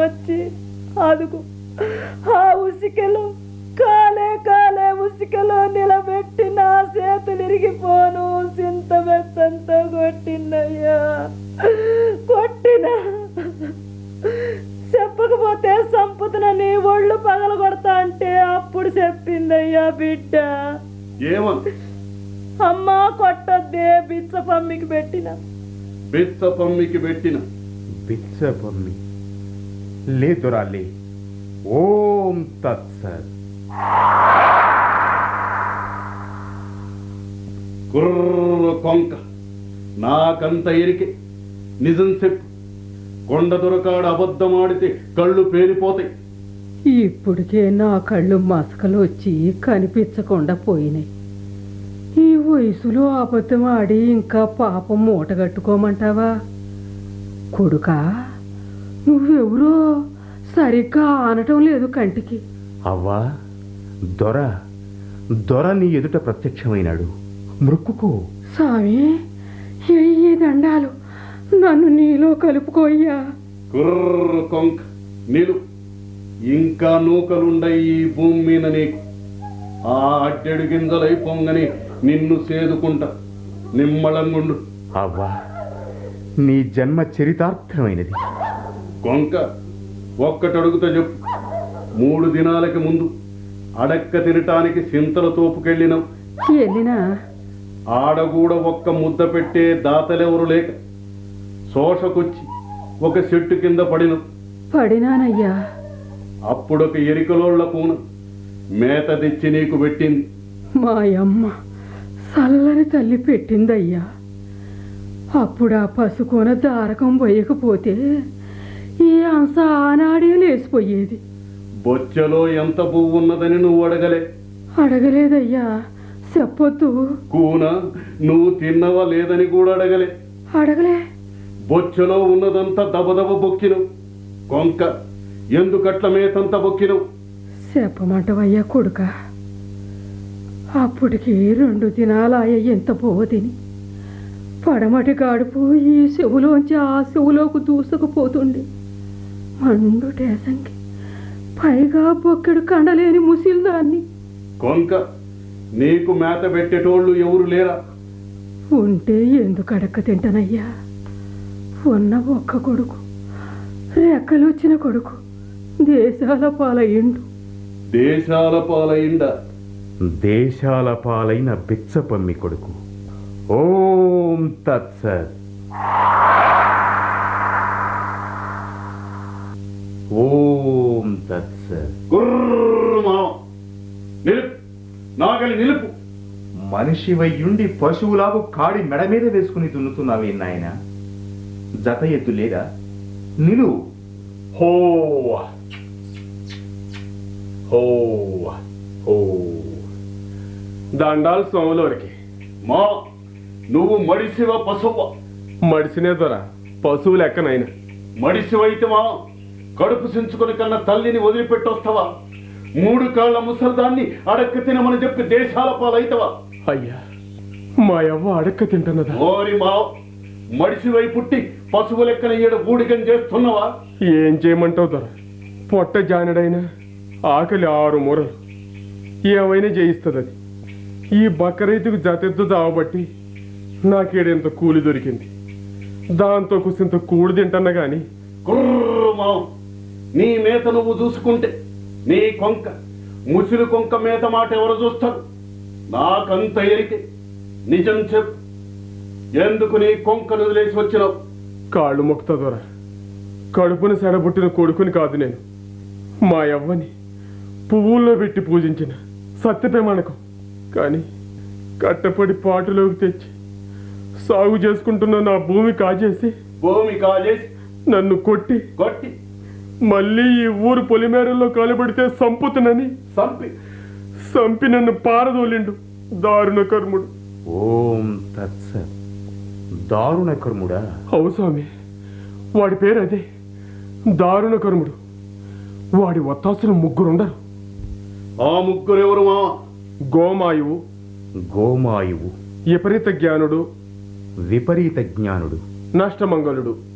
వచ్చి అదుగు ఆ ఉసికలో కాలే కాలే ఉసికలో నిలబెట్టి నా చేతులు ఇరిగిపోను చింత మెత్తంతో కొట్టిందయ్యా కొట్టిన చెప్పకపోతే సంపుతునని ఒళ్ళు పగల కొడతా అంటే అప్పుడు చెప్పిందయ్యా బిడ్డ ఏమని అమ్మా కొట్టొద్దే బిచ్చ పమ్మికి పెట్టిన బిచ్చ పమ్మికి పెట్టిన బిచ్చపమ్మి లేదురా లే ఓం తత్సత్ కుర్ర కొంక నాకంత ఎరికే నిజం చెప్పు కొండ దొరకాడు అబద్ధమాడితే కళ్ళు పేలిపోతాయి ఇప్పటికే నా కళ్ళు మసకలు వచ్చి కనిపించకుండా పోయినాయి ఈ వయసులో అబద్ధం ఆడి ఇంకా పాపం మూట కట్టుకోమంటావా కొడుకా నువ్వెవరో సరిగ్గా ఆనటం లేదు కంటికి అవ్వా దొర దొర నీ ఎదుట ప్రత్యక్షమైనాడు మృక్కుకో స్వామి ఎయ్యి దండాలు నన్ను నీలో కలుపుకోయ్యా కుర్ర కొంక నిలు ఇంకా నూకలుండయి ఈ భూమి మీద నీకు ఆ అడ్డెడు గింజలై పొంగని నిన్ను సేదుకుంటా నిమ్మళంగుండు అవ్వా నీ జన్మ చరితార్థమైనది కొంక ఒక్కటడుగుతా చెప్పు మూడు దినాలకి ముందు అడక్క తినటానికి సింతల తోపుకెళ్ళినాం వెళ్ళినా ఆడ కూడా ఒక్క ముద్ద పెట్టే దాతలెవరు లేక శోషకొచ్చి ఒక చెట్టు కింద పడినాం పడినానయ్యా అప్పుడొక ఎరికలోళ్ల కూన మేత తెచ్చి నీకు పెట్టింది మా అమ్మ చల్లని తల్లి పెట్టిందయ్యా అప్పుడు ఆ పసుకొన దారకం పోయకపోతే ఈ అంశ ఆనాడే లేచిపోయేది బొచ్చలో ఎంత పువ్వు ఉన్నదని నువ్వు అడగలే అడగలేదయ్యా చెప్పొద్దు కూన నువ్వు తిన్నవా లేదని కూడా అడగలే అడగలే బొచ్చలో ఉన్నదంతా దబదబ బొక్కినవు కొంక ఎందుకట్ల మేతంత బొక్కినవు చెప్పమంటవయ్యా కొడుక అప్పటికి రెండు దినాలాయ ఎంత పోవ తిని పడమటి గాడుపు ఈ చెవులోంచి ఆ చెవులోకి దూసుకుపోతుండే మండు టేసంకి పైగా బొక్కెడు కండలేని ముసిల్దాన్ని కొంక నీకు మేత పెట్టేటోళ్ళు ఎవరు లేరా ఉంటే ఎందుకు అడక్క తింటానయ్యా ఉన్న ఒక్క కొడుకు రెక్కలొచ్చిన కొడుకు దేశాల పాలయ్యిండు దేశాల పాలయిండ దేశాల పాలైన బిచ్చపమ్మి కొడుకు ఓం తత్సత్ ఓం తత్సత్ గుర్రమా నిలుపు నాగలి నిలుపు మనిషి వయ్యుండి పశువులాగు కాడి మెడ మీద వేసుకుని దున్నుతున్నావే నాయన జత ఎత్తు లేదా నిలు హో హో హో దండాలు సోములోరికి మా నువ్వు మడిసివ పశువ మడిసినే దొర పశువు లెక్కనైనా మడిసివైతవా కడుపు సించుకొని కన్నా తల్లిని వదిలిపెట్టొస్తావా మూడు కాళ్ళ ముసల్దాన్ని అడక్క తినమని చెప్పి దేశాల పాలైతవా అయ్యా మా యవ్వ అడక్క తింటున్నదా ఓరి మా మడిసివై పుట్టి పశువు లెక్కన ఈడ బూడిగం చేస్తున్నావా ఏం చేయమంటావు దొర పొట్ట జానడైనా ఆకలి ఆరు మూరలు ఏమైనా చేయిస్తుంది అది ఈ బక్క రైతుకు జతెత్తు దావబట్టి నాకేడెంత కూలి దొరికింది దాంతో కుసింత కూడి తింటున్నా గాని కుర్రమా నీ మేత నువ్వు చూసుకుంటే నీ కొంక ముసిలి కొంక మేత మాట ఎవరు చూస్తారు నాకంత ఎరికే నిజం చెప్పు ఎందుకు నీ కొంకను వదిలేసి వచ్చినావు కాళ్ళు మొక్తా దొర కడుపును సెడబుట్టిన కొడుకుని కాదు నేను మా యవ్వని పువ్వుల్లో పెట్టి పూజించిన సత్యప్రేమణకం కానీ కట్టపడి పాటులోకి తెచ్చి సాగు చేసుకుంటున్న నా భూమి కాజేసి భూమి కాజేసి నన్ను కొట్టి కొట్టి మళ్ళీ ఈ ఊరు పొలిమేరల్లో కాలుబడితే సంపుతునని చంపి సంపి నన్ను పారదోలిండు దారుణ కర్ముడు ఓం తత్సత్ దారుణ కర్ముడా అవు స్వామి వాడి పేరు అదే దారుణ కర్ముడు వాడి ఒత్తాసులు ముగ్గురుండరు ఆ ముగ్గురెవరు మా గోమాయువు గోమాయువు విపరీత జ్ఞానుడు విపరీత జ్ఞానుడు నష్టమంగళుడు